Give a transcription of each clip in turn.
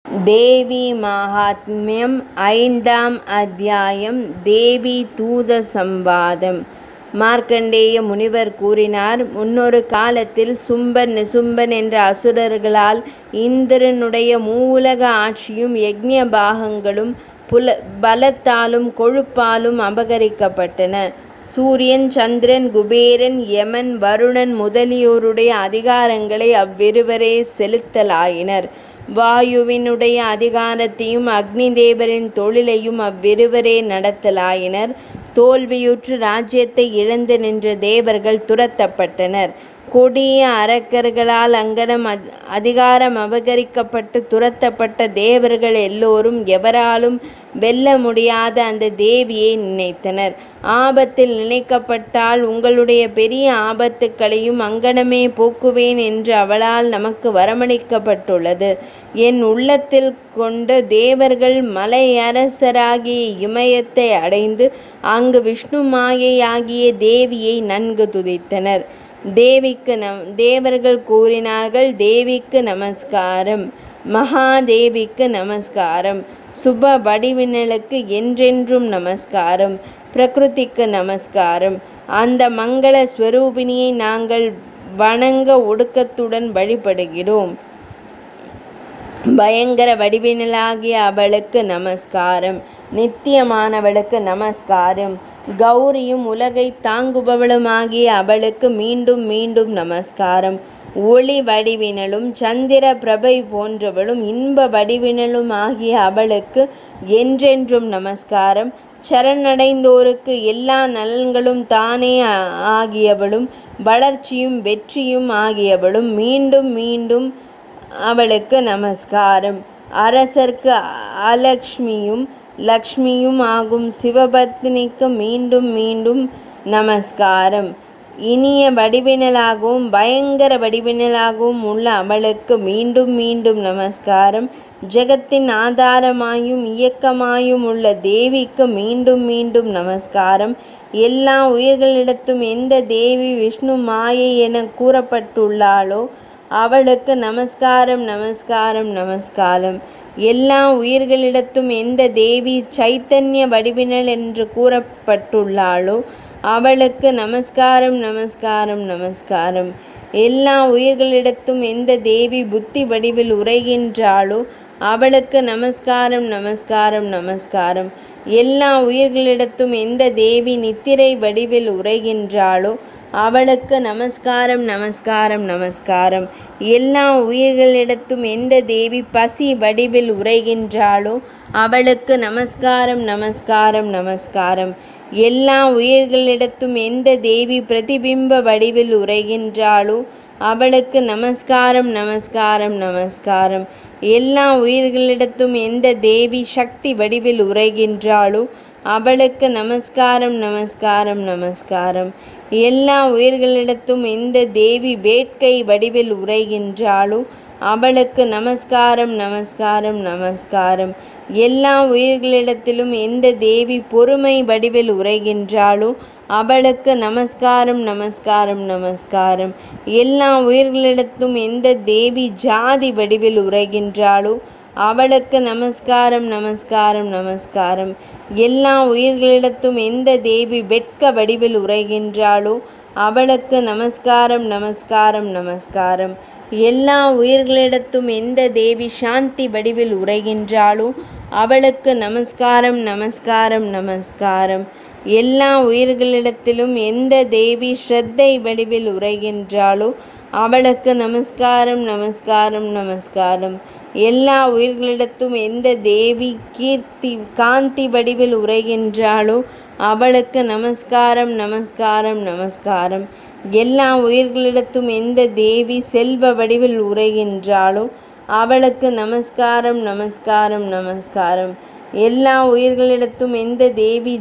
தேவி மாஹாத்மியம் ஐந்தாம் அத்தியாயம் தேவி தூத சம்வாதம் மார்க்கண்டேய முனிவர் கூறினார் முன்னொரு காலத்தில் சும்பன் நிசும்பன் என்ற அசுரர்களால் இந்திரனுடைய மூவுலக ஆட்சியும் யக்ஞ பாகங்களும் புல பலத்தாலும் கொழுப்பாலும் அபகரிக்கப்பட்டன சூரியன் சந்திரன் குபேரன் யமன் வருணன் முதலியோருடைய அதிகாரங்களை அவ்விருவரே செலுத்தலாயினர் வாயுவினுடைய அதிகாரத்தையும் அக்னி தேவரின் தொழிலையும் அவ்விருவரே நடத்தலாயினர் தோல்வியுற்று ராஜ்யத்தை இழந்து நின்ற தேவர்கள் துரத்தப்பட்டனர் கொடிய அரக்கர்களால் அங்கனம் அதிகாரம் அபகரிக்கப்பட்டு துரத்தப்பட்ட தேவர்கள் எல்லோரும் எவராலும் வெல்ல முடியாத அந்த தேவியை நினைத்தனர் ஆபத்தில் நினைக்கப்பட்டால் உங்களுடைய பெரிய ஆபத்துக்களையும் அங்கனமே போக்குவேன் என்று அவளால் நமக்கு வரமளிக்கப்பட்டுள்ளது என் உள்ளத்தில் கொண்ட தேவர்கள் மலையரசராகிய இமயத்தை அடைந்து அங்கு விஷ்ணு மாயையாகிய தேவியை நன்கு துதித்தனர் தேவிக்கு நம் தேவர்கள் கூறினார்கள் தேவிக்கு நமஸ்காரம் மகாதேவிக்கு நமஸ்காரம் சுப வடிவினலுக்கு என்றென்றும் நமஸ்காரம் பிரகிருதிக்கு நமஸ்காரம் அந்த மங்கள ஸ்வரூபிணியை நாங்கள் வணங்க ஒடுக்கத்துடன் வழிபடுகிறோம் பயங்கர வடிவினலாகிய அவளுக்கு நமஸ்காரம் நித்தியமானவளுக்கு நமஸ்காரம் கௌரியும் உலகை தாங்குபவளுமாகிய அவளுக்கு மீண்டும் மீண்டும் நமஸ்காரம் ஒளி வடிவினலும் சந்திர பிரபை போன்றவளும் இன்ப வடிவினலும் ஆகிய அவளுக்கு என்றென்றும் நமஸ்காரம் சரணடைந்தோருக்கு எல்லா நலன்களும் தானே ஆகியவளும் வளர்ச்சியும் வெற்றியும் ஆகியவளும் மீண்டும் மீண்டும் அவளுக்கு நமஸ்காரம் அரசர்க்கு அலக்ஷ்மியும் லக்ஷ்மியும் ஆகும் சிவபத்னிக்கு மீண்டும் மீண்டும் நமஸ்காரம் இனிய வடிவினலாகவும் பயங்கர வடிவினலாகவும் உள்ள அவளுக்கு மீண்டும் மீண்டும் நமஸ்காரம் ஜெகத்தின் ஆதாரமாயும் இயக்கமாயும் உள்ள தேவிக்கு மீண்டும் மீண்டும் நமஸ்காரம் எல்லா உயிர்களிடத்தும் எந்த தேவி விஷ்ணு மாயை என கூறப்பட்டுள்ளாளோ அவளுக்கு நமஸ்காரம் நமஸ்காரம் நமஸ்காரம் எல்லா உயிர்களிடத்தும் எந்த தேவி சைத்தன்ய வடிவினல் என்று கூறப்பட்டுள்ளாளோ அவளுக்கு நமஸ்காரம் நமஸ்காரம் நமஸ்காரம் எல்லா உயிர்களிடத்தும் எந்த தேவி புத்தி வடிவில் உரைகின்றாளோ அவளுக்கு நமஸ்காரம் நமஸ்காரம் நமஸ்காரம் எல்லா உயிர்களிடத்தும் எந்த தேவி நித்திரை வடிவில் உரைகின்றாளோ அவளுக்கு நமஸ்காரம் நமஸ்காரம் நமஸ்காரம் எல்லா உயிர்களிடத்தும் எந்த தேவி பசி வடிவில் உரைகின்றாளோ அவளுக்கு நமஸ்காரம் நமஸ்காரம் நமஸ்காரம் எல்லா உயிர்களிடத்தும் எந்த தேவி பிரதிபிம்ப வடிவில் உரைகின்றாளோ அவளுக்கு நமஸ்காரம் நமஸ்காரம் நமஸ்காரம் எல்லா உயிர்களிடத்தும் எந்த தேவி சக்தி வடிவில் உரைகின்றாளோ அவளுக்கு நமஸ்காரம் நமஸ்காரம் நமஸ்காரம் எல்லா உயிர்களிடத்தும் எந்த தேவி வேட்கை வடிவில் உரைகின்றாளோ அவளுக்கு நமஸ்காரம் நமஸ்காரம் நமஸ்காரம் எல்லா உயிர்களிடத்திலும் எந்த தேவி பொறுமை வடிவில் உரைகின்றாளோ அவளுக்கு நமஸ்காரம் நமஸ்காரம் நமஸ்காரம் எல்லா உயிர்களிடத்தும் எந்த தேவி ஜாதி வடிவில் உரைகின்றாளோ அவளுக்கு நமஸ்காரம் நமஸ்காரம் நமஸ்காரம் எல்லா உயிர்களிடத்தும் எந்த தேவி வெட்க வடிவில் உரைகின்றாளோ அவளுக்கு நமஸ்காரம் நமஸ்காரம் நமஸ்காரம் எல்லா உயிர்களிடத்தும் எந்த தேவி சாந்தி வடிவில் உரைகின்றாளோ அவளுக்கு நமஸ்காரம் நமஸ்காரம் நமஸ்காரம் எல்லா உயிர்களிடத்திலும் எந்த தேவி ஸ்ரத்தை வடிவில் உரைகின்றாளோ அவளுக்கு நமஸ்காரம் நமஸ்காரம் நமஸ்காரம் எல்லா உயிர்களிடத்தும் எந்த தேவி கீர்த்தி காந்தி வடிவில் உரைகின்றாளோ அவளுக்கு நமஸ்காரம் நமஸ்காரம் நமஸ்காரம் எல்லா உயிர்களிடத்தும் எந்த தேவி செல்வ வடிவில் உரைகின்றாளோ அவளுக்கு நமஸ்காரம் நமஸ்காரம் நமஸ்காரம் எல்லா உயிர்களிடத்தும் எந்த தேவி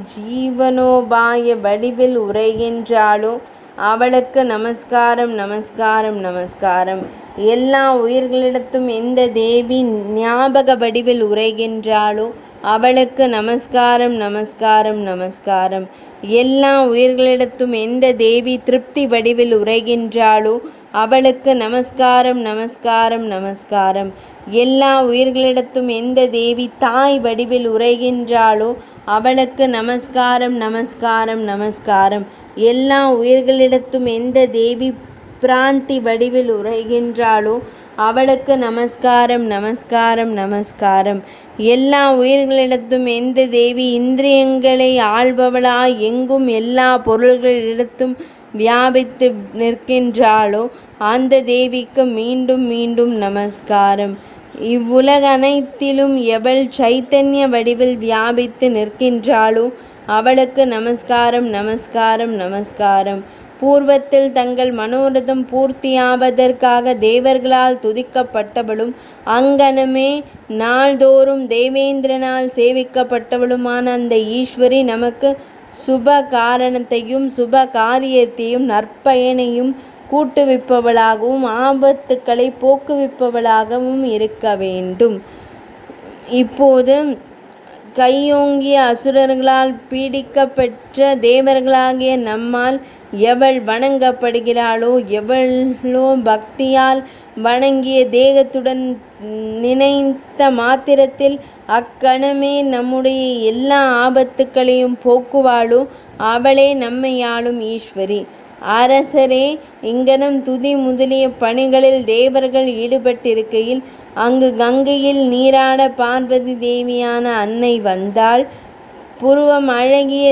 ஜீவனோபாய வடிவில் உரைகின்றாளோ அவளுக்கு நமஸ்காரம் நமஸ்காரம் நமஸ்காரம் எல்லா உயிர்களிடத்தும் எந்த தேவி ஞாபக வடிவில் உரைகின்றாளோ அவளுக்கு நமஸ்காரம் நமஸ்காரம் நமஸ்காரம் எல்லா உயிர்களிடத்தும் எந்த தேவி திருப்தி வடிவில் உரைகின்றாளோ அவளுக்கு நமஸ்காரம் நமஸ்காரம் நமஸ்காரம் எல்லா உயிர்களிடத்தும் எந்த தேவி தாய் வடிவில் உரைகின்றாளோ அவளுக்கு நமஸ்காரம் நமஸ்காரம் நமஸ்காரம் எல்லா உயிர்களிடத்தும் எந்த தேவி பிராந்தி வடிவில் உரைகின்றாளோ அவளுக்கு நமஸ்காரம் நமஸ்காரம் நமஸ்காரம் எல்லா உயிர்களிடத்தும் எந்த தேவி இந்திரியங்களை ஆள்பவளாய் எங்கும் எல்லா பொருள்களிடத்தும் வியாபித்து நிற்கின்றாளோ அந்த தேவிக்கு மீண்டும் மீண்டும் நமஸ்காரம் இவ்வுலக அனைத்திலும் எவள் சைத்தன்ய வடிவில் வியாபித்து நிற்கின்றாளோ அவளுக்கு நமஸ்காரம் நமஸ்காரம் நமஸ்காரம் பூர்வத்தில் தங்கள் மனோரதம் பூர்த்தியாவதற்காக தேவர்களால் துதிக்கப்பட்டவளும் அங்கனமே நாள்தோறும் தேவேந்திரனால் சேவிக்கப்பட்டவளுமான அந்த ஈஸ்வரி நமக்கு சுப காரணத்தையும் சுப காரியத்தையும் நற்பயனையும் கூட்டுவிப்பவளாகவும் ஆபத்துக்களை போக்குவிப்பவளாகவும் இருக்க வேண்டும் இப்போது கையோங்கிய அசுரர்களால் பீடிக்கப்பெற்ற தேவர்களாகிய நம்மால் எவள் வணங்கப்படுகிறாளோ எவளோ பக்தியால் வணங்கிய தேகத்துடன் நினைத்த மாத்திரத்தில் அக்கணமே நம்முடைய எல்லா ஆபத்துக்களையும் போக்குவாளோ அவளே நம்மையாளும் ஈஸ்வரி அரசரே இங்கனம் துதி முதலிய பணிகளில் தேவர்கள் ஈடுபட்டிருக்கையில் அங்கு கங்கையில் நீராட பார்வதி தேவியான அன்னை வந்தாள் புருவம் அழகிய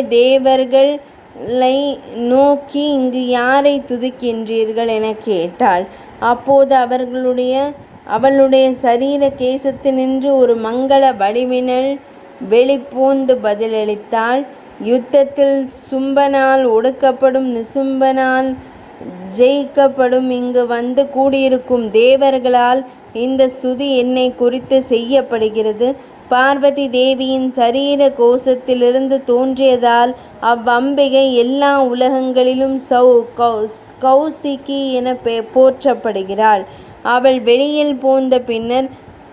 தேவர்களை நோக்கி இங்கு யாரை துதிக்கின்றீர்கள் என கேட்டாள் அப்போது அவர்களுடைய அவளுடைய சரீர கேசத்தினின்று ஒரு மங்கள வடிவினள் வெளிப்போந்து பதிலளித்தாள் யுத்தத்தில் சும்பனால் ஒடுக்கப்படும் நிசும்பனால் ஜெயிக்கப்படும் இங்கு வந்து கூடியிருக்கும் தேவர்களால் இந்த ஸ்துதி என்னை குறித்து செய்யப்படுகிறது பார்வதி தேவியின் சரீர கோஷத்திலிருந்து தோன்றியதால் அவ்வம்பிகை எல்லா உலகங்களிலும் சௌ கௌஸ் கௌசிகி என பெ- போற்றப்படுகிறாள் அவள் வெளியில் போந்த பின்னர்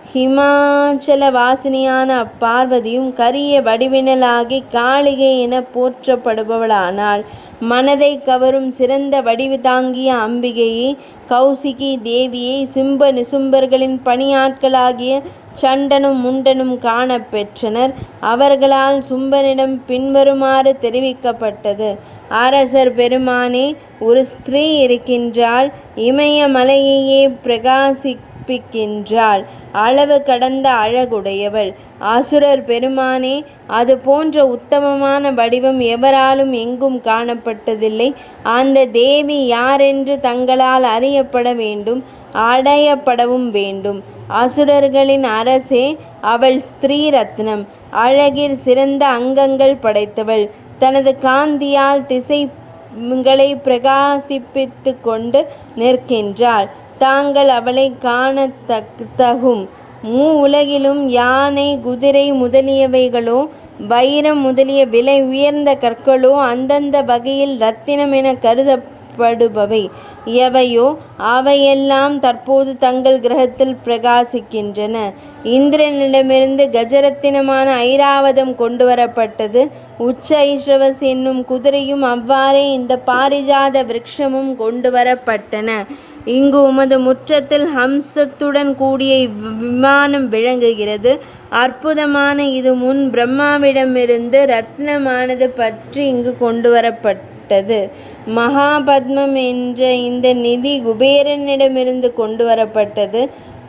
ஹிமாச்சல வாசினியான அப்பார்வதியும் கரிய வடிவினலாகி காளிகை என போற்றப்படுபவளானாள் மனதை கவரும் சிறந்த வடிவு தாங்கிய அம்பிகையை கௌசிகி தேவியை சிம்ப நிசும்பர்களின் பணியாட்களாகிய சண்டனும் முண்டனும் காணப் பெற்றனர் அவர்களால் சும்பனிடம் பின்வருமாறு தெரிவிக்கப்பட்டது அரசர் பெருமானே ஒரு ஸ்திரீ இருக்கின்றாள் இமயமலையையே பிரகாசிப்பிக்கின்றாள் அளவு கடந்த அழகுடையவள் அசுரர் பெருமானே அது போன்ற உத்தமமான வடிவம் எவராலும் எங்கும் காணப்பட்டதில்லை அந்த தேவி யாரென்று தங்களால் அறியப்பட வேண்டும் அடையப்படவும் வேண்டும் அசுரர்களின் அரசே அவள் ஸ்திரீ ரத்னம் அழகிற் சிறந்த அங்கங்கள் படைத்தவள் தனது காந்தியால் திசைகளை பிரகாசிப்பித்து கொண்டு நிற்கின்றாள் தாங்கள் அவளை காணத்தக் தகும் மூ உலகிலும் யானை குதிரை முதலியவைகளோ வைரம் முதலிய விலை உயர்ந்த கற்களோ அந்தந்த வகையில் ரத்தினம் என கருதப்படுபவை எவையோ அவையெல்லாம் தற்போது தங்கள் கிரகத்தில் பிரகாசிக்கின்றன இந்திரனிடமிருந்து கஜரத்தினமான ஐராவதம் கொண்டு வரப்பட்டது உச்ச ஐஸ்ரவஸ் என்னும் குதிரையும் அவ்வாறே இந்த பாரிஜாத விருட்சமும் கொண்டு வரப்பட்டன இங்கு உமது முற்றத்தில் ஹம்சத்துடன் கூடிய இவ் விமானம் விளங்குகிறது அற்புதமான இது முன் பிரம்மாவிடமிருந்து ரத்னமானது பற்றி இங்கு கொண்டு வரப்பட்டது மகாபத்மம் என்ற இந்த நிதி குபேரனிடமிருந்து கொண்டு வரப்பட்டது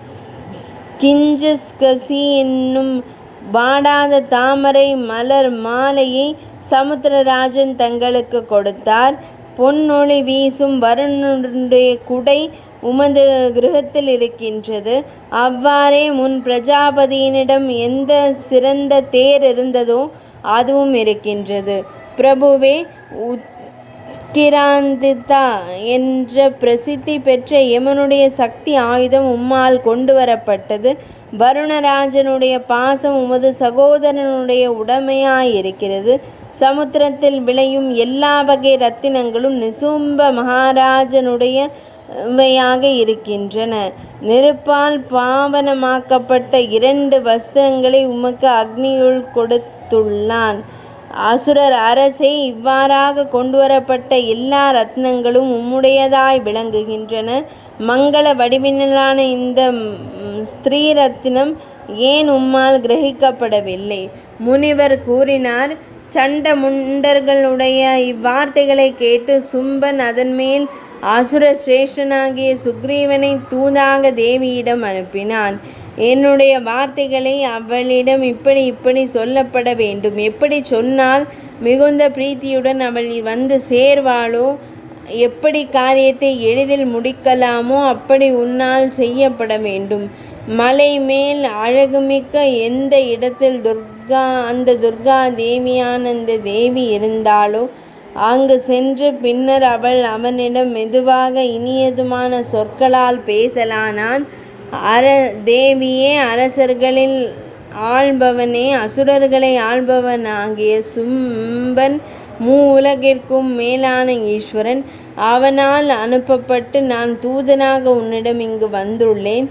கிஞ்சஸ்கசி என்னும் வாடாத தாமரை மலர் மாலையை சமுத்திரராஜன் தங்களுக்கு கொடுத்தார் பொன்னொளி வீசும் வருணனுடைய குடை உமது கிரகத்தில் இருக்கின்றது அவ்வாறே முன் பிரஜாபதியினிடம் எந்த சிறந்த தேர் இருந்ததோ அதுவும் இருக்கின்றது பிரபுவே உத்கிராந்திதா என்ற பிரசித்தி பெற்ற யமனுடைய சக்தி ஆயுதம் உம்மால் கொண்டு வரப்பட்டது வருணராஜனுடைய பாசம் உமது சகோதரனுடைய உடைமையாயிருக்கிறது சமுத்திரத்தில் விளையும் எல்லா வகை ரத்தினங்களும் நிசும்ப மகாராஜனுடைய வையாக இருக்கின்றன நெருப்பால் பாவனமாக்கப்பட்ட இரண்டு வஸ்திரங்களை உமக்கு அக்னியுள் கொடுத்துள்ளான் அசுரர் அரசே இவ்வாறாக கொண்டுவரப்பட்ட எல்லா ரத்னங்களும் உம்முடையதாய் விளங்குகின்றன மங்கள வடிவினலான இந்த ம், ஸ்திரீ ரத்தினம் ஏன் உம்மால் கிரகிக்கப்படவில்லை முனிவர் கூறினார் சண்ட முண்டர்களுடைய இவ்வார்த்தைகளை கேட்டு சும்பன் அதன் மேல் அசுர சிரேஷ்டனாகிய சுக்ரீவனை தூதாக தேவியிடம் அனுப்பினான் என்னுடைய வார்த்தைகளை அவளிடம் இப்படி இப்படி சொல்லப்பட வேண்டும் எப்படி சொன்னால் மிகுந்த பிரீத்தியுடன் அவள் வந்து சேர்வாளோ எப்படி காரியத்தை எளிதில் முடிக்கலாமோ அப்படி உன்னால் செய்யப்பட வேண்டும் மலை மேல் அழகுமிக்க எந்த இடத்தில் துர்கா அந்த துர்கா தேவியான அந்த தேவி இருந்தாலோ அங்கு சென்று பின்னர் அவள் அவனிடம் மெதுவாக இனியதுமான சொற்களால் பேசலானான் அர தேவியே அரசர்களில் ஆள்பவனே அசுரர்களை ஆள்பவனாகிய சும்பன் மூ உலகிற்கும் மேலான ஈஸ்வரன் அவனால் அனுப்பப்பட்டு நான் தூதனாக உன்னிடம் இங்கு வந்துள்ளேன்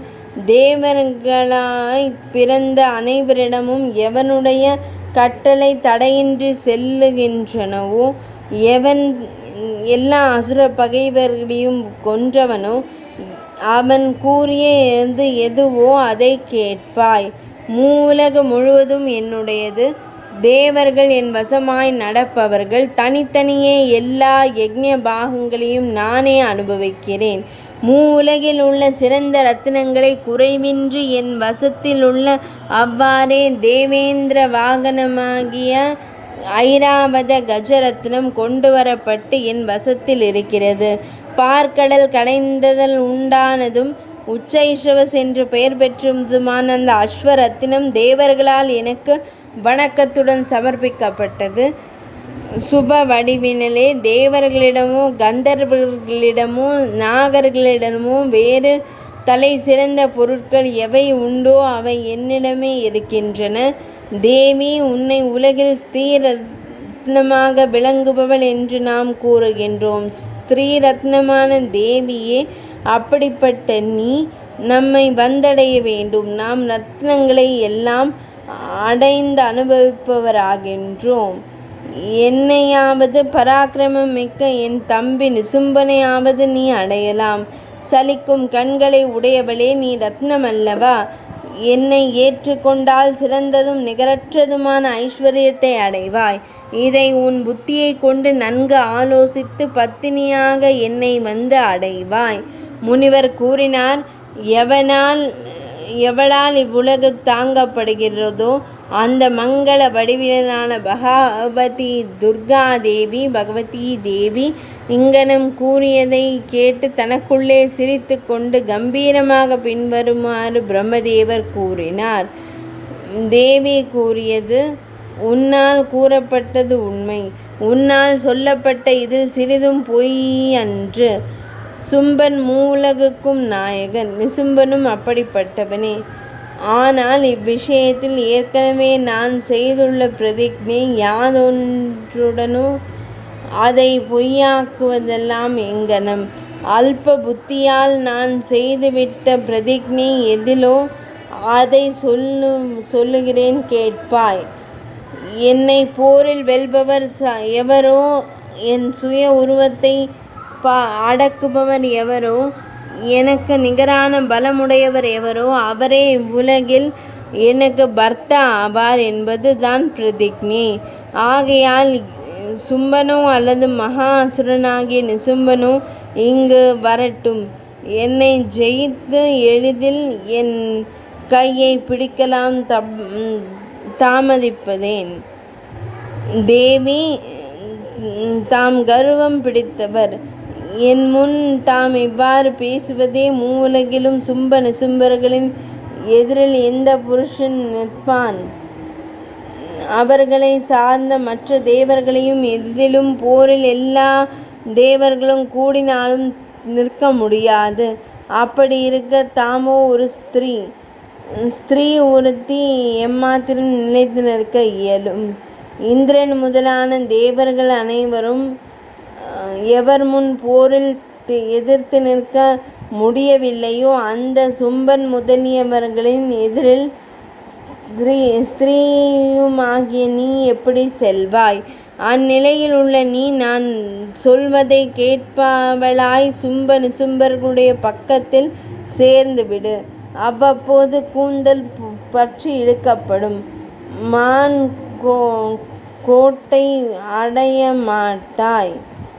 தேவர்களாய் பிறந்த அனைவரிடமும் எவனுடைய கட்டளை தடையின்றி செல்லுகின்றனவோ எவன் எல்லா அசுர பகைவர்களையும் கொன்றவனோ அவன் கூறிய எது எதுவோ அதை கேட்பாய் மூலகம் முழுவதும் என்னுடையது தேவர்கள் என் வசமாய் நடப்பவர்கள் தனித்தனியே எல்லா யக்ஞ பாகங்களையும் நானே அனுபவிக்கிறேன் மூ உலகில் உள்ள சிறந்த ரத்தினங்களை குறைவின்றி என் வசத்தில் உள்ள அவ்வாறே தேவேந்திர வாகனமாகிய ஐராவத கஜரத்னம் கொண்டு வரப்பட்டு என் வசத்தில் இருக்கிறது பார்க்கடல் கடைந்ததல் உண்டானதும் உச்சைஷவஸ் என்று பெயர் பெற்றதுமான அந்த அஸ்வரத்தினம் தேவர்களால் எனக்கு வணக்கத்துடன் சமர்ப்பிக்கப்பட்டது சுப வடிவினிலே தேவர்களிடமோ கந்தர்வர்களிடமோ நாகர்களிடமோ வேறு தலை சிறந்த பொருட்கள் எவை உண்டோ அவை என்னிடமே இருக்கின்றன தேவி உன்னை உலகில் ஸ்ரீரத்னமாக விளங்குபவள் என்று நாம் கூறுகின்றோம் ஸ்ரீரத்னமான தேவியே அப்படிப்பட்ட நீ நம்மை வந்தடைய வேண்டும் நாம் ரத்னங்களை எல்லாம் அடைந்து அனுபவிப்பவராகின்றோம் என்னையாவது பராக்கிரமம் மிக்க என் தம்பி நிசும்பனையாவது நீ அடையலாம் சலிக்கும் கண்களை உடையவளே நீ ரத்னம் அல்லவா என்னை ஏற்றுக்கொண்டால் சிறந்ததும் நிகரற்றதுமான ஐஸ்வர்யத்தை அடைவாய் இதை உன் புத்தியை கொண்டு நன்கு ஆலோசித்து பத்தினியாக என்னை வந்து அடைவாய் முனிவர் கூறினார் எவனால் எவளால் இவ்வுலகு தாங்கப்படுகிறதோ அந்த மங்கள வடிவிலான பகவதி துர்கா தேவி பகவதி தேவி இங்கனம் கூறியதை கேட்டு தனக்குள்ளே சிரித்து கொண்டு கம்பீரமாக பின்வருமாறு பிரம்மதேவர் கூறினார் தேவி கூறியது உன்னால் கூறப்பட்டது உண்மை உன்னால் சொல்லப்பட்ட இதில் சிறிதும் பொய் அன்று சும்பன் மூலகுக்கும் நாயகன் நிசும்பனும் அப்படிப்பட்டவனே ஆனால் இவ்விஷயத்தில் ஏற்கனவே நான் செய்துள்ள பிரதிஜை யாதொன்றுடனோ அதை பொய்யாக்குவதெல்லாம் எங்கனம் அல்ப புத்தியால் நான் செய்துவிட்ட பிரதிஜை எதிலோ அதை சொல்லு சொல்லுகிறேன் கேட்பாய் என்னை போரில் வெல்பவர் ச எவரோ என் சுய உருவத்தை பா அடக்குபவர் எவரோ எனக்கு நிகரான பலமுடையவர் எவரோ அவரே இவ்வுலகில் எனக்கு பர்த்தா ஆவார் என்பது தான் பிரதிஜை ஆகையால் சும்பனோ அல்லது மகா அசுரனாகிய நிசும்பனோ இங்கு வரட்டும் என்னை ஜெயித்து எளிதில் என் கையை பிடிக்கலாம் தப் தாமதிப்பதேன் தேவி தாம் கர்வம் பிடித்தவர் என் முன் தாம் இவ்வாறு பேசுவதே மூவுலகிலும் சும்ப நிசும்பர்களின் எதிரில் எந்த புருஷன் நிற்பான் அவர்களை சார்ந்த மற்ற தேவர்களையும் எதிலும் போரில் எல்லா தேவர்களும் கூடினாலும் நிற்க முடியாது அப்படி இருக்க தாமோ ஒரு ஸ்திரீ ஸ்திரீ ஒருத்தி எம்மாத்திரம் நிலைத்து நிற்க இயலும் இந்திரன் முதலான தேவர்கள் அனைவரும் எவர் முன் போரில் எதிர்த்து நிற்க முடியவில்லையோ அந்த சும்பன் முதலியவர்களின் எதிரில் ஸ்திரீ ஸ்திரீயுமாகிய நீ எப்படி செல்வாய் அந்நிலையில் உள்ள நீ நான் சொல்வதை கேட்பவளாய் சும்ப நிசும்பர்களுடைய பக்கத்தில் சேர்ந்து விடு அவ்வப்போது கூந்தல் பு- பற்றி இழுக்கப்படும் மான் கோ- கோட்டை அடைய மாட்டாய்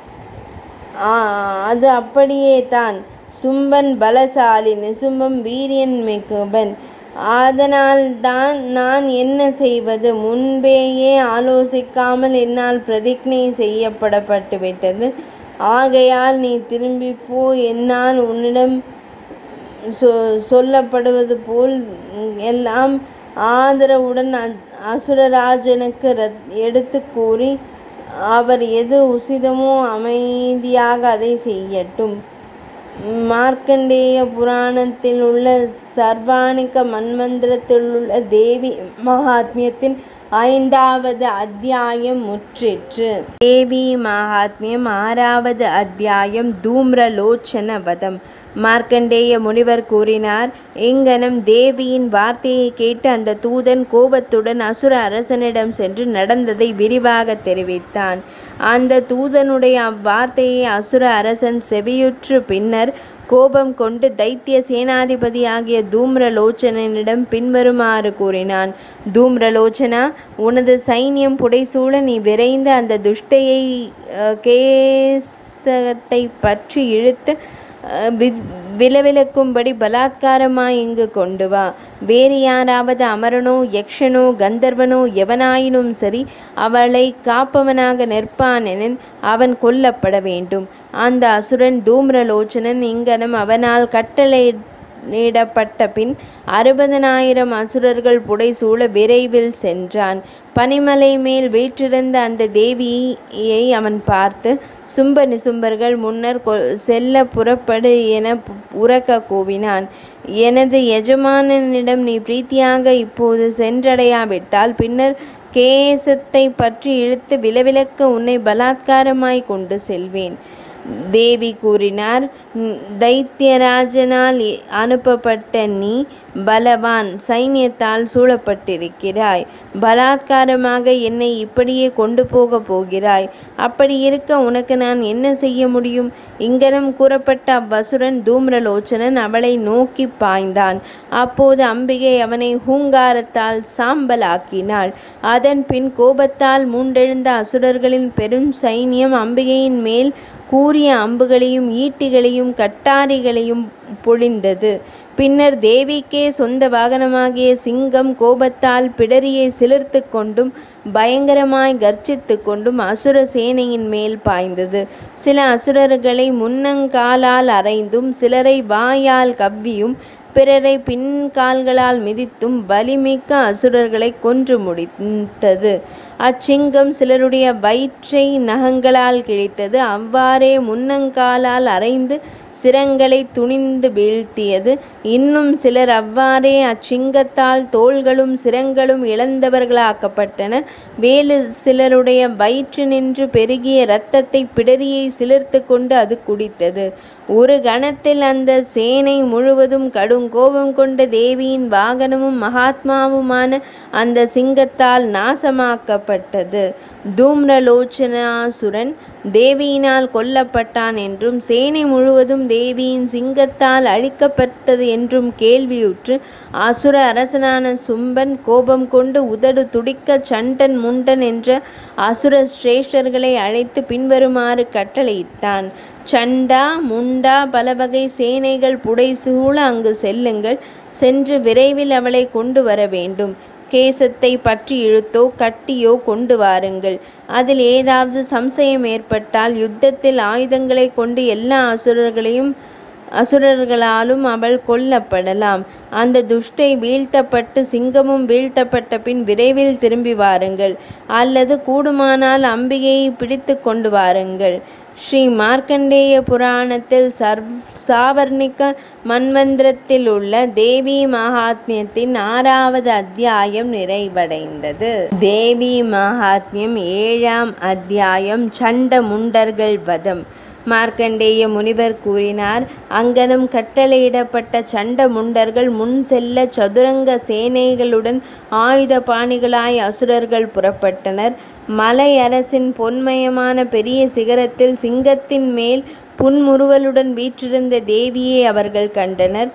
ஆ, அது அப்படியே தான் சும்பன் பலசாலி நிசும்பம் வீரியன் மிகுபன் அதனால் தான் நான் என்ன செய்வது முன்பேயே ஆலோசிக்காமல் என்னால் பிரதிஜ்ஞை செய்யப்படப்பட்டு விட்டது ஆகையால் நீ திரும்பி போ என்னால் உன்னிடம் சொ சொல்லப்படுவது போல் எல்லாம் ஆதரவுடன் அ- அசுரராஜனுக்கு ரத் எடுத்து கூறி அவர் எது உசிதமோ அமைதியாக அதை செய்யட்டும் மார்க்கண்டேய புராணத்தில் உள்ள சர்வாணிக மன்மந்திரத்தில் உள்ள தேவி மகாத்மியத்தின் ஐந்தாவது அத்தியாயம் முற்றிற்று தேவி மகாத்மியம் ஆறாவது அத்தியாயம் தூம்ரலோச்சன வதம் மார்க்கண்டேய முனிவர் கூறினார் எங்கனம் தேவியின் வார்த்தையை கேட்டு அந்த தூதன் கோபத்துடன் அசுர அரசனிடம் சென்று நடந்ததை விரிவாக தெரிவித்தான் அந்த தூதனுடைய அவ்வார்த்தையை அசுர அரசன் செவியுற்று பின்னர் கோபம் கொண்டு தைத்திய சேனாதிபதியாகிய தூம்ரலோச்சனனிடம் பின்வருமாறு கூறினான் தூம்ரலோச்சனா உனது சைன்யம் புடைசூழ நீ விரைந்து அந்த துஷ்டையை அஹ், கேசகத்தை பற்றி இழுத்து அஹ், வி- விலவிலக்கும்படி பலாத்காரமாய் இங்கு கொண்டு வா வேறு யாராவது அமரனோ யக்ஷனோ கந்தர்வனோ எவனாயினும் சரி அவளை காப்பவனாக நிற்பானெனின் அவன் கொல்லப்பட வேண்டும் அந்த அசுரன் தூம்ரலோச்சனன் இங்கனம் அவனால் கட்டளை இடப்பட்ட பின் அறுபதனாயிரம் அசுரர்கள் புடைசூழ விரைவில் சென்றான் பனிமலை மேல் வீற்றிருந்த அந்த தேவியை அவன் பார்த்து சும்ப நிசும்பர்கள் முன்னர் கொ- செல்ல புறப்படு என பு- உரக்க கூவினான் எனது எஜமானனிடம் நீ பிரீத்தியாக இப்போது சென்றடையாவிட்டால் பின்னர் கேசத்தை பற்றி இழுத்து விலவிலக்க உன்னை பலாத்காரமாய் கொண்டு செல்வேன் தேவி கூறினார் "ம், தைத்தியராஜனால் இ- அனுப்பப்பட்ட நீ பலவான் சைன்யத்தால் சூழப்பட்டிருக்கிறாய் பலாத்காரமாக என்னை இப்படியே கொண்டு போக போகிறாய் அப்படி இருக்க உனக்கு நான் என்ன செய்ய முடியும் இங்கனம் கூறப்பட்ட அவ்வசுரன் தூம்ரலோச்சனன் அவளை நோக்கி பாய்ந்தான் அப்போது அம்பிகை அவனை ஹூங்காரத்தால் சாம்பலாக்கினாள் அதன் பின் கோபத்தால் மூண்டெழுந்த அசுரர்களின் பெரும் சைன்யம் அம்பிகையின் மேல் கூரிய அம்புகளையும் ஈட்டிகளையும் கட்டாரிகளையும் பொழிந்தது பின்னர் தேவிக்கே சொந்த வாகனமாகிய சிங்கம் கோபத்தால் பிடரியை சிலிர்த்து கொண்டும் பயங்கரமாய் கர்ஜித்து கொண்டும் அசுர சேனையின் மேல் பாய்ந்தது சில அசுரர்களை முன்னங்காலால் அறைந்தும் சிலரை வாயால் கவ்வியும் பிறரை பின்கால்களால் மிதித்தும் வலிமிக்க அசுரர்களை கொன்று முடித்தது அச்சிங்கம் சிலருடைய வயிற்றை நகங்களால் கிழித்தது அவ்வாறே முன்னங்காலால் அறைந்து சிரங்களை துணிந்து வீழ்த்தியது இன்னும் சிலர் அவ்வாறே அச்சிங்கத்தால் தோள்களும் சிரங்களும் இழந்தவர்களாக்கப்பட்டன வேறு சிலருடைய வயிற்று நின்று பெருகிய இரத்தத்தை பிடரியை சிலிர்த்து கொண்டு அது குடித்தது ஒரு கணத்தில் அந்த சேனை முழுவதும் கடும் கோபம் கொண்ட தேவியின் வாகனமும் மகாத்மாவுமான அந்த சிங்கத்தால் நாசமாக்கப்பட்டது தூம்ரலோச்சனாசுரன் தேவியினால் கொல்லப்பட்டான் என்றும் சேனை முழுவதும் தேவியின் சிங்கத்தால் அழிக்கப்பட்டது என்றும் கேள்வியுற்று அசுர அரசனான சும்பன் கோபம் கொண்டு உதடு துடிக்க சண்டன் முண்டன் என்ற அசுர சிரேஷ்டர்களை அழைத்து பின்வருமாறு கட்டளையிட்டான் சண்டா முண்டா பல வகை சேனைகள் புடைசூழ அங்கு செல்லுங்கள் சென்று விரைவில் அவளை கொண்டு வர வேண்டும் கேசத்தை பற்றி இழுத்தோ கட்டியோ கொண்டு வாருங்கள் அதில் ஏதாவது சம்சயம் ஏற்பட்டால் யுத்தத்தில் ஆயுதங்களை கொண்டு எல்லா அசுரர்களையும் அசுரர்களாலும் அவள் கொல்லப்படலாம் அந்த துஷ்டை வீழ்த்தப்பட்டு சிங்கமும் வீழ்த்தப்பட்ட பின் விரைவில் திரும்பி வாருங்கள் அல்லது கூடுமானால் அம்பிகையை பிடித்து கொண்டு வாருங்கள் ஸ்ரீ மார்க்கண்டேய புராணத்தில் சர்வ் சாவர்ணிக மன்வந்திரத்தில் உள்ள தேவி மகாத்மியத்தின் ஆறாவது அத்தியாயம் நிறைவடைந்தது தேவி மகாத்மியம் ஏழாம் அத்தியாயம் சண்ட முண்டர்கள் வதம் மார்க்கண்டேய முனிவர் கூறினார் அங்கனம் கட்டளையிடப்பட்ட சண்ட முண்டர்கள் முன் செல்ல சதுரங்க சேனைகளுடன் ஆயுத பாணிகளாய் அசுரர்கள் புறப்பட்டனர் மலை அரசின் பொன்மயமான பெரிய சிகரத்தில் சிங்கத்தின் மேல் புன்முறுவலுடன் வீற்றிருந்த தேவியை அவர்கள் கண்டனர்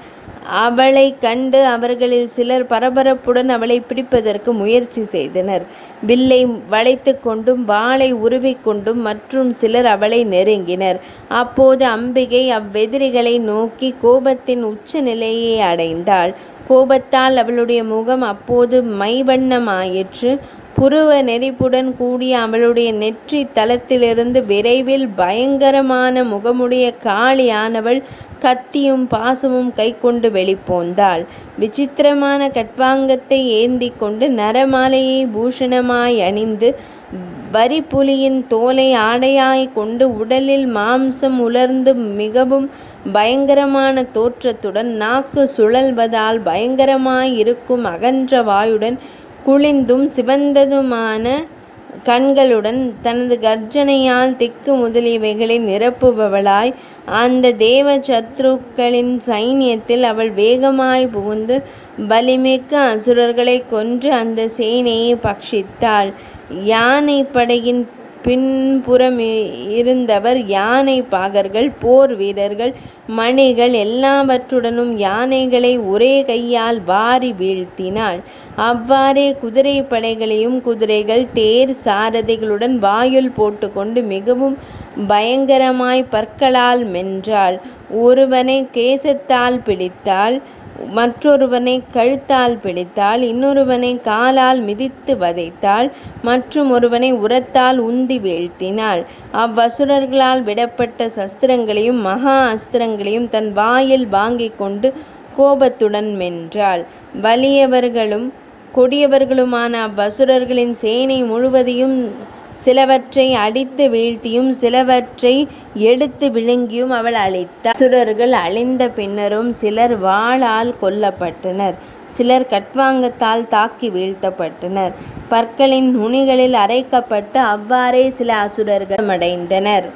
அவளைக் கண்டு அவர்களில் சிலர் பரபரப்புடன் அவளை பிடிப்பதற்கு முயற்சி செய்தனர் வில்லை வளைத்துக் கொண்டும் வாளை உருவிக்கொண்டும் மற்றும் சிலர் அவளை நெருங்கினர் அப்போது அம்பிகை அவ்வெதிரிகளை நோக்கி கோபத்தின் உச்ச நிலையை அடைந்தாள் கோபத்தால் அவளுடைய முகம் அப்போது மைவண்ணமாயிற்று புருவ நெறிப்புடன் கூடிய அவளுடைய நெற்றி தளத்திலிருந்து விரைவில் பயங்கரமான முகமுடைய காளியானவள் கத்தியும் பாசமும் கைக்கொண்டு வெளிப்போந்தாள் விசித்திரமான கட்வாங்கத்தை ஏந்தி கொண்டு நரமாலையை பூஷணமாய் அணிந்து வரிப்புலியின் தோலை ஆடையாய் கொண்டு உடலில் மாம்சம் உலர்ந்து மிகவும் பயங்கரமான தோற்றத்துடன் நாக்கு சுழல்வதால் பயங்கரமாய் இருக்கும் அகன்ற வாயுடன் குளிந்தும் சிவந்ததுமான கண்களுடன் தனது கர்ஜனையால் திக்கு முதலியவைகளை நிரப்புபவளாய் அந்த தேவ சத்ருக்களின் சைன்யத்தில் அவள் வேகமாய் புகுந்து பலிமிக்க அசுரர்களை கொன்று அந்த சேனையை பட்சித்தாள் யானை படையின் பின்புறம் இருந்தவர் யானை பாகர்கள் போர் வீரர்கள் மணிகள் எல்லாவற்றுடனும் யானைகளை ஒரே கையால் வாரி வீழ்த்தினாள் அவ்வாறே குதிரை படைகளையும் குதிரைகள் தேர் சாரதிகளுடன் வாயுல் போட்டுக்கொண்டு மிகவும் பயங்கரமாய் பற்களால் மென்றாள் ஒருவனை கேசத்தால் பிடித்தாள் மற்றொருவனை கழுத்தால் பிடித்தாள் இன்னொருவனை காலால் மிதித்து வதைத்தாள் மற்றும் ஒருவனை உரத்தால் உந்தி வீழ்த்தினாள் அவ்வசுரர்களால் விடப்பட்ட சஸ்திரங்களையும் மகா அஸ்திரங்களையும் தன் வாயில் வாங்கிக் கொண்டு கோபத்துடன் மென்றாள் வலியவர்களும் கொடியவர்களுமான அவ்வசுரர்களின் சேனை முழுவதையும் சிலவற்றை அடித்து வீழ்த்தியும் சிலவற்றை எடுத்து விழுங்கியும் அவள் அழித்தாள் அசுரர்கள் அழிந்த பின்னரும் சிலர் வாளால் கொல்லப்பட்டனர் சிலர் கட்வாங்கத்தால் தாக்கி வீழ்த்தப்பட்டனர் பற்களின் நுனிகளில் அரைக்கப்பட்டு அவ்வாறே சில அசுரர்கள் அடைந்தனர்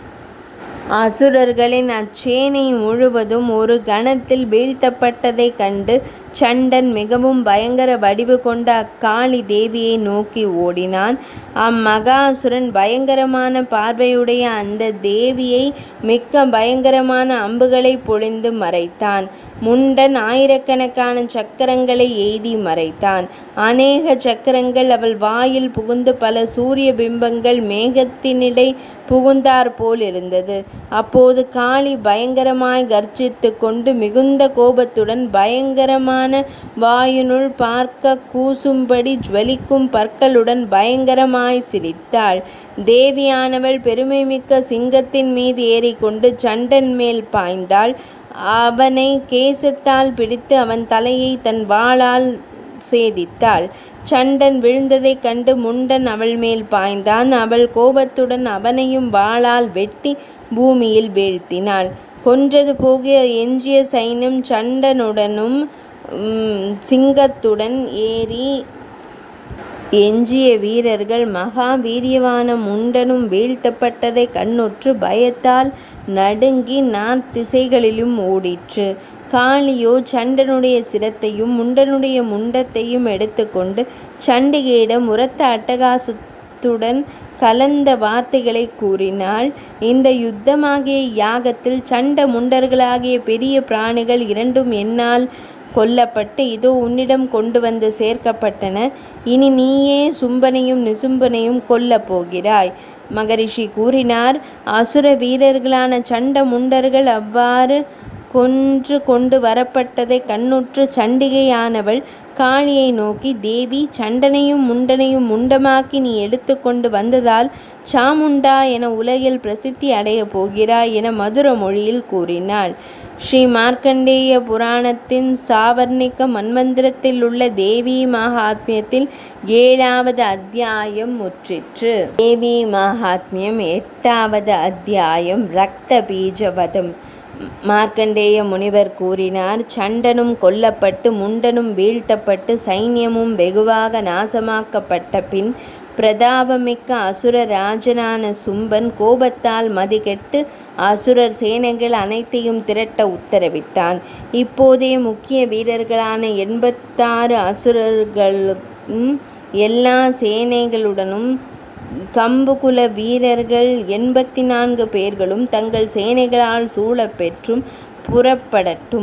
அசுரர்களின் அச்சேனை முழுவதும் ஒரு கணத்தில் வீழ்த்தப்பட்டதைக் கண்டு சண்டன் மிகவும் பயங்கர வடிவு கொண்ட அக்காளி தேவியை நோக்கி ஓடினான் அம்மகாசுரன் பயங்கரமான பார்வையுடைய அந்த தேவியை மிக்க பயங்கரமான அம்புகளை பொழிந்து மறைத்தான் முண்டன் ஆயிரக்கணக்கான சக்கரங்களை எய்தி மறைத்தான் அநேக சக்கரங்கள் அவள் வாயில் புகுந்து பல சூரிய பிம்பங்கள் மேகத்தினிடை புகுந்தார் போல் இருந்தது அப்போது காளி பயங்கரமாய் கர்ஜித்து கொண்டு மிகுந்த கோபத்துடன் பயங்கரமான வாயுனுள் பார்க்க கூசும்படி ஜுவலிக்கும் பற்களுடன் பயங்கரமாய் சிரித்தாள் தேவியானவள் பெருமைமிக்க சிங்கத்தின் மீது ஏறிக்கொண்டு சண்டன் மேல் பாய்ந்தாள் அவனை கேசத்தால் பிடித்து அவன் தலையை தன் வாளால் சேதித்தாள் சண்டன் விழுந்ததைக் கண்டு முண்டன் அவள் மேல் பாய்ந்தான் அவள் கோபத்துடன் அவனையும் வாளால் வெட்டி பூமியில் வீழ்த்தினாள் கொன்றது போகிய எஞ்சிய சைன்யம் சண்டனுடனும் சிங்கத்துடன் ஏறி எஞ்சிய வீரர்கள் மகா வீரியவான முண்டனும் வீழ்த்தப்பட்டதை கண்ணுற்று பயத்தால் நடுங்கி நாத்திசைகளிலும் ஓடிற்று காளியோ சண்டனுடைய சிரத்தையும் முண்டனுடைய முண்டத்தையும் எடுத்துக்கொண்டு சண்டிகையிடம் உரத்த அட்டகாசத்துடன் கலந்த வார்த்தைகளை கூறினாள் இந்த யுத்தமாகிய யாகத்தில் சண்ட முண்டர்களாகிய பெரிய பிராணிகள் இரண்டும் என்னால் கொல்லப்பட்டு இதோ உன்னிடம் கொண்டு வந்து சேர்க்கப்பட்டன இனி நீயே சும்பனையும் நிசும்பனையும் கொல்லப் போகிறாய் மகரிஷி கூறினார் அசுர வீரர்களான சண்ட முண்டர்கள் அவ்வாறு கொன்று கொண்டு வரப்பட்டதை கண்ணுற்று சண்டிகையானவள் காளியை நோக்கி தேவி சண்டனையும் முண்டனையும் முண்டமாக்கி நீ எடுத்துக்கொண்டு வந்ததால் சாமுண்டா என உலகில் பிரசித்தி அடையப் போகிறாய் என மதுர மொழியில் கூறினாள் ஸ்ரீ மார்க்கண்டேய புராணத்தின் சாவர்ணிக மன்வந்திரத்தில் உள்ள தேவி மகாத்மியத்தில் ஏழாவது அத்தியாயம் முற்றிற்று தேவி மகாத்மியம் எட்டாவது அத்தியாயம் ரக்த பீஜவதம் மார்க்கண்டேய முனிவர் கூறினார் சண்டனும் கொல்லப்பட்டு முண்டனும் வீழ்த்தப்பட்டு சைன்யமும் வெகுவாக நாசமாக்கப்பட்ட பின் பிரதாபமிக்க அசுர ராஜனான சும்பன் கோபத்தால் மதிகெட்டு அசுரர் சேனைகள் அனைத்தையும் திரட்ட உத்தரவிட்டான் இப்போதே முக்கிய வீரர்களான எண்பத்தாறு அசுரர்களும் எல்லா சேனைகளுடனும் கம்புகுல வீரர்கள் எண்பத்தி நான்கு பேர்களும் தங்கள் சேனைகளால் சூழப் பெற்றும் புறப்படட்டும்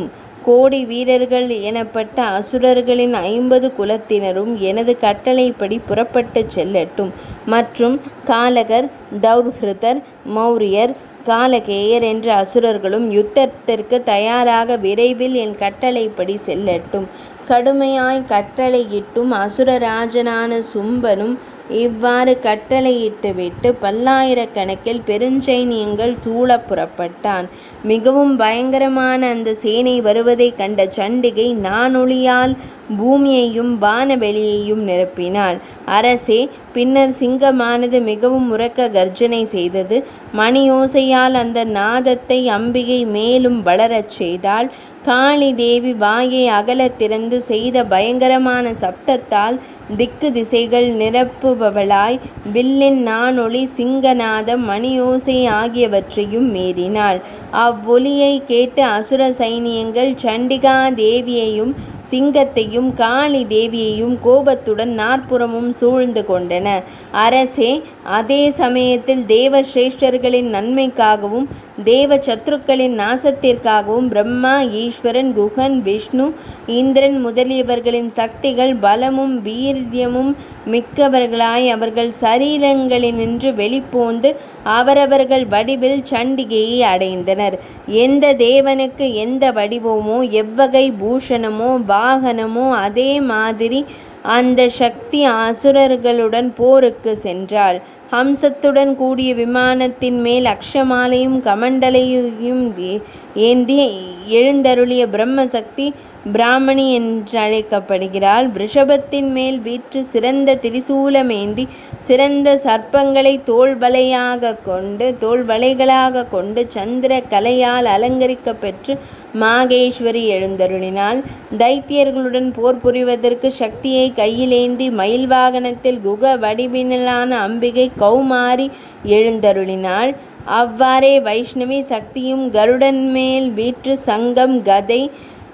கோடி வீரர்கள் எனப்பட்ட அசுரர்களின் ஐம்பது குலத்தினரும் எனது கட்டளைப்படி புறப்பட்டுச் செல்லட்டும் மற்றும் காலகர் தௌர்ஹிருதர் மௌரியர் காலகேயர் என்ற அசுரர்களும் யுத்தத்திற்கு தயாராக விரைவில் என் கட்டளைப்படி செல்லட்டும் கடுமையாய் கட்டளையிட்டும் அசுரராஜனான சும்பனும் இவ்வாறு கட்டளையிட்டுவிட்டு பல்லாயிரக்கணக்கில் பெருஞ்சைனியங்கள் சூழப் புறப்பட்டான் மிகவும் பயங்கரமான அந்த சேனை வருவதைக் கண்ட சண்டிகை நானொளியால் பூமியையும் வானவெளியையும் நிரப்பினாள் அரசே பின்னர் சிங்கமானது மிகவும் உரக்க கர்ஜனை செய்தது மணியோசையால் அந்த நாதத்தை அம்பிகை மேலும் வளரச் செய்தாள் காளி தேவி வாயை அகலத் திறந்து செய்த பயங்கரமான சப்தத்தால் திக்கு திசைகள் நிரப்புபவளாய் வில்லின் நானொளி சிங்கநாதம் மணியோசை ஆகியவற்றையும் மீறினாள் அவ்வொலியை கேட்டு அசுர சைனியங்கள் சண்டிகா தேவியையும் சிங்கத்தையும் காளி தேவியையும் கோபத்துடன் நாற்புறமும் சூழ்ந்து கொண்டன அரசே அதே சமயத்தில் தேவசிரேஷ்டர்களின் நன்மைக்காகவும் தேவ சத்ருக்களின் நாசத்திற்காகவும் பிரம்மா ஈஸ்வரன் குகன் விஷ்ணு இந்திரன் முதலியவர்களின் சக்திகள் பலமும் வீரியமும் மிக்கவர்களாய் அவர்கள் சரீரங்களினின்று வெளிப்போந்து அவரவர்கள் வடிவில் சண்டிகையை அடைந்தனர் எந்த தேவனுக்கு எந்த வடிவமோ எவ்வகை பூஷணமோ வாகனமோ அதே மாதிரி அந்த சக்தி அசுரர்களுடன் போருக்கு சென்றாள் ஹம்சத்துடன் கூடிய விமானத்தின் மேல் அக்ஷமாலையும் கமண்டலையும் ஏந்தி எழுந்தருளிய பிரம்மசக்தி பிராமணி என்றழைக்கப்படுகிறாள் ரிஷபத்தின் மேல் வீற்று சிறந்த திரிசூலமேந்தி சிறந்த சர்ப்பங்களை தோள்வளையாக கொண்டு தோள்வளைகளாக கொண்டு சந்திர கலையால் அலங்கரிக்க பெற்று மாகேஸ்வரி எழுந்தருளினாள் தைத்தியர்களுடன் போர் புரிவதற்கு சக்தியை கையிலேந்தி மயில் வாகனத்தில் குக வடிவினலான அம்பிகை கௌமாரி எழுந்தருளினாள் அவ்வாறே வைஷ்ணவி சக்தியும் கருடன் மேல் வீற்று சங்கம் கதை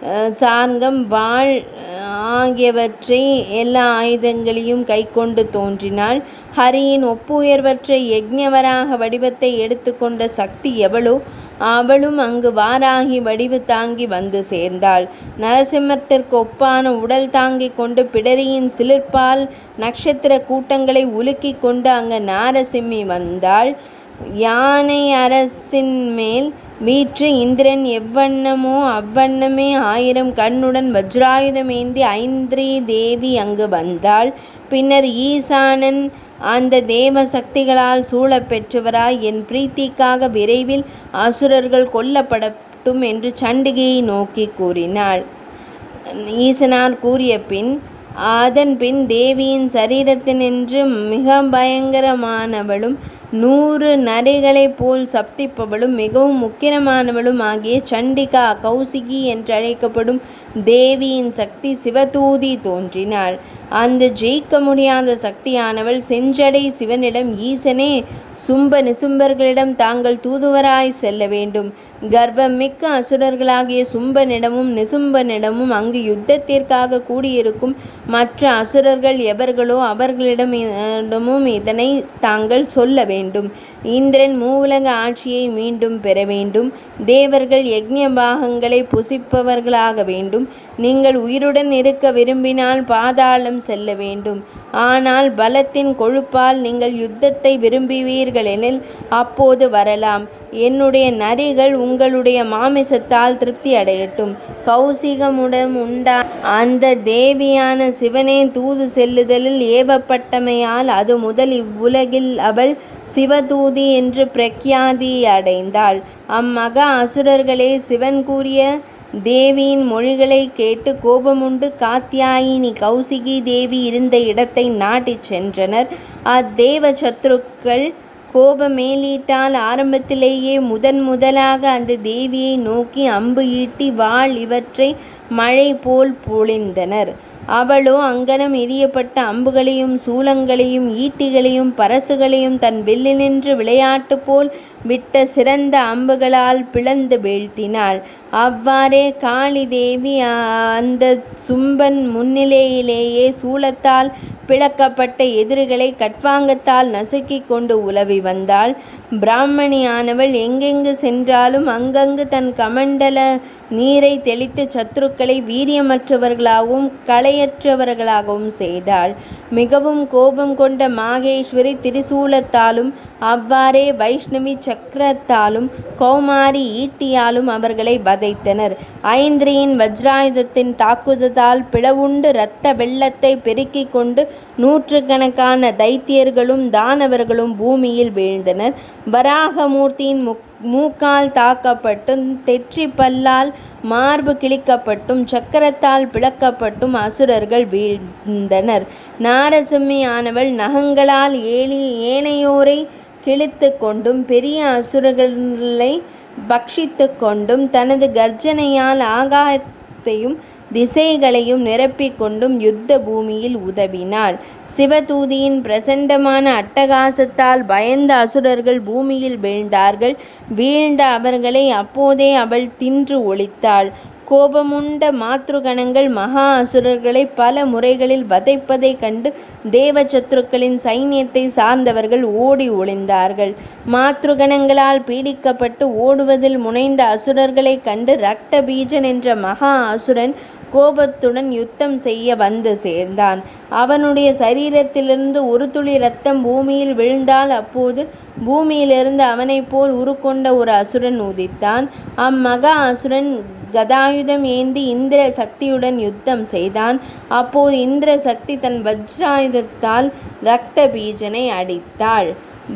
சார்கம் வாள் ஆகியவற்றை எல்லா ஆயுதங்களையும் கைக்கொண்டு தோன்றினாள் ஹரியின் ஒப்புயர்வற்ற யக்ஞவராக வடிவத்தை எடுத்துக்கொண்ட சக்தி எவளோ அவளும் அங்கு வாராகி வடிவு தாங்கி வந்து சேர்ந்தாள் நரசிம்மத்திற்கு ஒப்பான உடல் தாங்கிக் கொண்டு பிடரியின் சிலிர்ப்பால் நட்சத்திர கூட்டங்களை உலுக்கிக் கொண்டு அங்கு நாரசிம்மி வந்தாள் யானை அரசின் மேல் வீற்று இந்திரன் எவ்வண்ணமோ அவ்வண்ணமே ஆயிரம் கண்ணுடன் வஜ்ராயுதமேந்தி ஐந்திரி தேவி அங்கு வந்தாள் பின்னர் ஈசானன் அந்த தேவ சக்திகளால் சூழப் பெற்றவராய் என் பிரீத்திக்காக விரைவில் அசுரர்கள் கொல்லப்படட்டும் என்று சண்டிகையை நோக்கி கூறினாள் ஈசனார் கூறிய பின் அதன் பின் தேவியின் சரீரத்தினின்று மிக பயங்கரமானவளும் நூறு நரிகளைப் போல் சப்திப்பவளும் மிகவும் முக்கியமானவளும் ஆகிய சண்டிகா கௌசிகி என்றழைக்கப்படும் தேவியின் சக்தி சிவதூதி தோன்றினாள் அந்த ஜெயிக்க முடியாத சக்தியானவள் செஞ்சடை சிவனிடம் ஈசனே சும்ப நிசும்பர்களிடம் தாங்கள் தூதுவராய் செல்ல வேண்டும் கர்வமிக்க அசுரர்களாகிய சும்பனிடமும் நிசும்பனிடமும் அங்கு யுத்தத்திற்காக கூடியிருக்கும் மற்ற அசுரர்கள் எவர்களோ அவர்களிடமும் இதனை தாங்கள் சொல்ல வேண்டும் இந்திரன் மூவுலக ஆட்சியை மீண்டும் பெற வேண்டும் தேவர்கள் யக்ஞ பாகங்களை புசிப்பவர்களாக வேண்டும் நீங்கள் உயிருடன் இருக்க விரும்பினால் பாதாளம் செல்ல வேண்டும் ஆனால் பலத்தின் கொழுப்பால் நீங்கள் யுத்தத்தை விரும்புவீர்களெனில் அப்போது வரலாம் என்னுடைய நரிகள் உங்களுடைய மாமிசத்தால் திருப்தி அடையட்டும் கௌசிகமுடன் உண்டா அந்த தேவியான சிவனே தூது செல்லுதலில் ஏவப்பட்டமையால் அது முதல் இவ்வுலகில் அவள் சிவதூதி என்று பிரக்யாதி அடைந்தாள் அம்மகா அசுரர்களே சிவன் கூறிய தேவியின் மொழிகளை கேட்டு கோபமுண்டு காத்தியாயினி கௌசிகி தேவி இருந்த இடத்தை நாட்டிச் சென்றனர் அத்தேவ சத்ருக்கள் கோபமேலீட்டால் ஆரம்பத்திலேயே முதன் முதலாக அந்த தேவியை நோக்கி அம்பு ஈட்டி வாள் இவற்றை மழை போல் பொழிந்தனர் அவளோ அங்கனம் எரியப்பட்ட அம்புகளையும் சூலங்களையும் ஈட்டிகளையும் பரசுகளையும் தன் வில்லினின்று விளையாட்டு போல் விட்ட சிறந்த அம்புகளால் பிளந்து வீழ்த்தினாள் அவ்வாறே காளி தேவி அந்த சும்பன் முன்னிலையிலேயே சூலத்தால் பிளக்கப்பட்ட எதிரிகளை கட்வாங்கத்தால் நசுக்கிக் கொண்டு உலவி வந்தாள் பிராமணியானவள் எங்கெங்கு சென்றாலும் அங்கங்கு தன் கமண்டல நீரை தெளித்து சத்துருக்களை வீரியமற்றவர்களாகவும் களையற்றவர்களாகவும் செய்தாள் மிகவும் கோபம் கொண்ட மாகேஸ்வரி திரிசூலத்தாலும் அவ்வாறே வைஷ்ணவி சக்கரத்தாலும் கௌமாரி ஈட்டியாலும் அவர்களை வதைத்தனர் ஐந்திரியின் வஜ்ராயுதத்தின் தாக்குதலால் பிளவுண்டு இரத்த வெள்ளத்தை பெருக்கிக் கொண்டு நூற்றுக்கணக்கான தைத்தியர்களும் தானவர்களும் பூமியில் வீழ்ந்தனர் வராகமூர்த்தியின் முக் மூக்கால் தாக்கப்பட்டும் தெற்றி பல்லால் மார்பு கிழிக்கப்பட்டும் சக்கரத்தால் பிளக்கப்பட்டும் அசுரர்கள் வீழ்ந்தனர் நாரசிம்மி ஆனவள் நகங்களால் ஏலி ஏனையோரை கிழித்து கொண்டும் பெரிய அசுரர்களை பக்ஷித்து கொண்டும் தனது கர்ஜனையால் ஆகாயத்தையும் திசைகளையும் நிரப்பிக் கொண்டும் யுத்த பூமியில் உதவினாள் சிவதூதியின் பிரசண்டமான அட்டகாசத்தால் பயந்த அசுரர்கள் பூமியில் வீழ்ந்தார்கள் வீழ்ந்த அவர்களை அப்போதே அவள் தின்று ஒழித்தாள் கோபமுண்ட மாத்ருகணங்கள் மகா அசுரர்களை பல முறைகளில் வதைப்பதைக் கண்டு தேவசத்ருக்களின் சைன்யத்தை சார்ந்தவர்கள் ஓடி ஒளிந்தார்கள் மாத்ருகணங்களால் பீடிக்கப்பட்டு ஓடுவதில் முனைந்த அசுரர்களைக் கண்டு ரக்த பீஜன் என்ற மகா அசுரன் கோபத்துடன் யுத்தம் செய்ய வந்து சேர்ந்தான் அவனுடைய சரீரத்திலிருந்து ஒரு துளி ரத்தம் பூமியில் விழுந்தால் அப்போது பூமியிலிருந்து அவனைப் போல் உருக்கொண்ட ஒரு அசுரன் உதித்தான் அம்மகா அசுரன் கதாயுதம் ஏந்தி இந்திர சக்தியுடன் யுத்தம் செய்தான் அப்போது இந்திர சக்தி தன் வஜ்ராயுதத்தால் இரத்த பீஜனை அடித்தாள்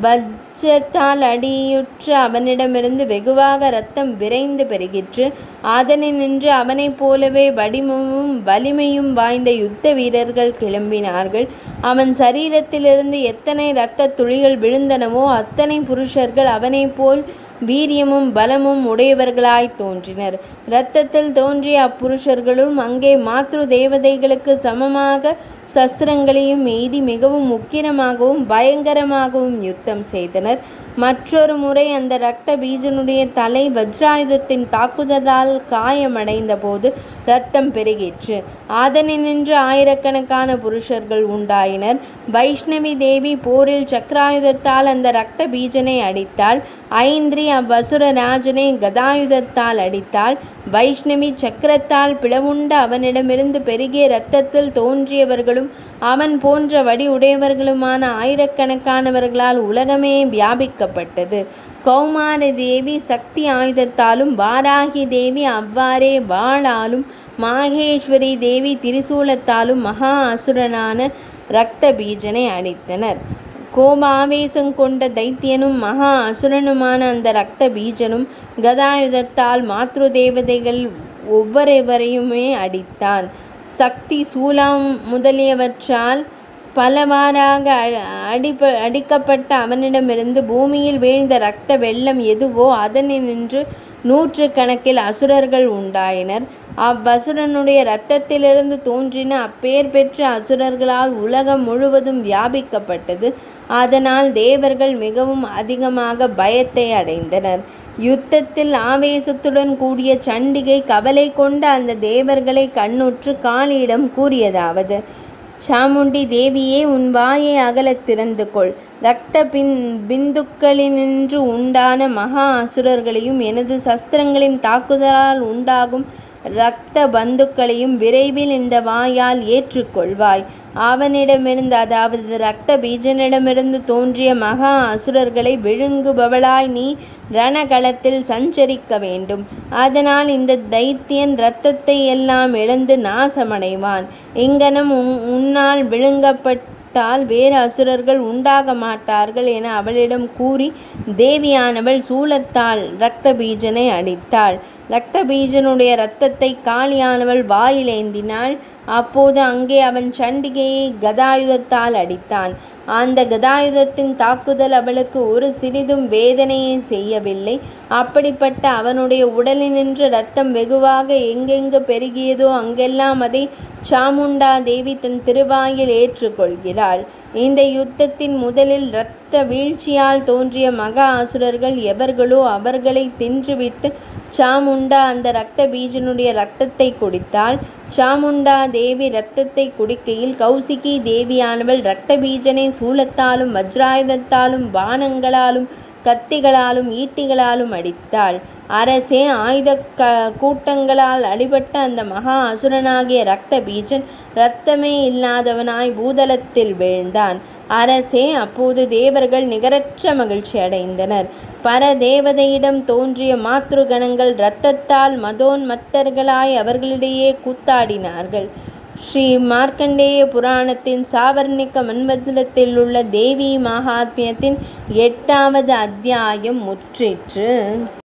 வஜ்ரத்தால் அடியுற்ற அவனிடமிருந்து வெகுவாக இரத்தம் விரைந்து பெருகிற்று அதனினின்று அவனைப் போலவே வடிவமும் வலிமையும் வாய்ந்த யுத்த வீரர்கள் கிளம்பினார்கள் அவன் சரீரத்திலிருந்து எத்தனை இரத்தத் துளிகள் விழுந்தனவோ அத்தனை புருஷர்கள் அவனைப் போல் வீரியமும் பலமும் உடையவர்களாய் தோன்றினர் இரத்தத்தில் தோன்றிய அப்புருஷர்களும் அங்கே மாத்ரு தேவதைகளுக்கு சமமாக சஸ்திரங்களையும் எய்தி மிகவும் உக்கிரமாகவும் பயங்கரமாகவும் யுத்தம் செய்தனர் மற்றொரு முறை அந்த இரத்த பீஜனுடைய தலை வஜ்ராயுதத்தின் தாக்குதலால் காயமடைந்த போது இரத்தம் பெருகிற்று அதனின்று ஆயிரக்கணக்கான புருஷர்கள் உண்டாயினர் வைஷ்ணவி தேவி போரில் சக்கராயுதத்தால் அந்த இரத்த பீஜனை அடித்தாள் ஐந்திரி அவ்வசுர ராஜனை கதாயுதத்தால் அடித்தாள் வைஷ்ணவி சக்கரத்தால் பிளவுண்ட அவனிடமிருந்து பெருகிய இரத்தத்தில் தோன்றியவர்களும் அவன் போன்ற வடி உடையவர்களுமான ஆயிரக்கணக்கானவர்களால் உலகமே வியாபிக்கப்பட்டது கௌமார தேவி சக்தி ஆயுதத்தாலும் வாராகி தேவி அவ்வாறே வாளாலும் மாகேஸ்வரி தேவி திரிசூலத்தாலும் மகா அசுரனான இரத்த பீஜனை அடித்தனர் கோபாவேசம் கொண்ட தைத்தியனும் மகா அசுரனுமான அந்த இரத்த பீஜனும் கதாயுதத்தால் மாத்ரு தேவதைகள் ஒவ்வொருவரையுமே அடித்தான் சக்தி சூலம் முதலியவற்றால் பலவாறாக அ- அடிப்ப அடிக்கப்பட்ட அவனிடமிருந்து பூமியில் வீழ்ந்த இரத்த வெள்ளம் எதுவோ அதனின்று நூற்றுக்கணக்கில் அசுரர்கள் உண்டாயினர் அவ்வசுரனுடைய இரத்தத்திலிருந்து தோன்றின அப்பேர் பெற்ற அசுரர்களால் உலகம் முழுவதும் வியாபிக்கப்பட்டது அதனால் தேவர்கள் மிகவும் அதிகமாக பயத்தை அடைந்தனர் யுத்தத்தில் ஆவேசத்துடன் கூடிய சண்டிகை கவலை கொண்ட அந்த தேவர்களை கண்ணுற்று காளியிடம் கூறியதாவது சாமுண்டி தேவியே உன் வாயை அகலத் திறந்து கொள் இரத்த பின் பிந்துக்களினின்று உண்டான மகா அசுரர்களையும் எனது சஸ்திரங்களின் தாக்குதலால் உண்டாகும் இரத்த பந்துக்களையும் விரைவில் இந்த வாயால் ஏற்றுக்கொள்வாய் அவனிடமிருந்து அதாவது இரத்த பீஜனிடமிருந்து தோன்றிய மகா அசுரர்களை விழுங்குபவளாய் நீ ரணகளத்தில் சஞ்சரிக்க வேண்டும் அதனால் இந்த தைத்தியன் இரத்தத்தை எல்லாம் இழந்து நாசமடைவான் இங்கனம் உன் உன்னால் விழுங்கப்பட்டால் வேறு அசுரர்கள் உண்டாக மாட்டார்கள் என அவளிடம் கூறி தேவியானவள் சூலத்தால் இரத்த பீஜனை அடித்தாள் இரத்த பீஜனுடைய இரத்தத்தை காளியானவள் வாயிலேந்தினாள் அப்போது அங்கே அவன் சண்டிகையை கதாயுதத்தால் அடித்தான் அந்த கதாயுதத்தின் தாக்குதல் அவளுக்கு ஒரு சிறிதும் வேதனையை செய்யவில்லை அப்படிப்பட்ட அவனுடைய உடலினின்று இரத்தம் வெகுவாக எங்கெங்கு பெருகியதோ அங்கெல்லாம் அதை சாமுண்டா தேவி தன் திருவாயில் ஏற்றுக்கொள்கிறாள் இந்த யுத்தத்தின் முதலில் இரத்த வீழ்ச்சியால் தோன்றிய மகா அசுரர்கள் எவர்களோ அவர்களை தின்றுவிட்டு சாமுண்டா அந்த இரத்த பீஜனுடைய இரத்தத்தை குடித்தாள் சாமுண்டா தேவி இரத்தத்தை குடிக்கையில் கௌசிகி தேவியானவள் இரத்த பீஜனை சூலத்தாலும் வஜ்ராயுதத்தாலும் பானங்களாலும் கத்திகளாலும் ஈட்டிகளாலும் அடித்தாள் அரசே ஆயுத க கூட்டங்களால் அடிபட்ட அந்த மகா அசுரனாகிய இரத்த பீஜன் இரத்தமே இல்லாதவனாய் பூதலத்தில் வீழ்ந்தான் அரசே அப்போது தேவர்கள் நிகரற்ற மகிழ்ச்சி அடைந்தனர் பரதேவதையிடம் தோன்றிய மாத்ருகணங்கள் இரத்தத்தால் மதோன்மத்தர்களாய் அவர்களிடையே கூத்தாடினார்கள் ஸ்ரீ மார்க்கண்டேய புராணத்தின் சாவர்ணிக மன்மந்திரத்தில் உள்ள தேவி மகாத்மியத்தின் எட்டாவது அத்தியாயம் முற்றிற்று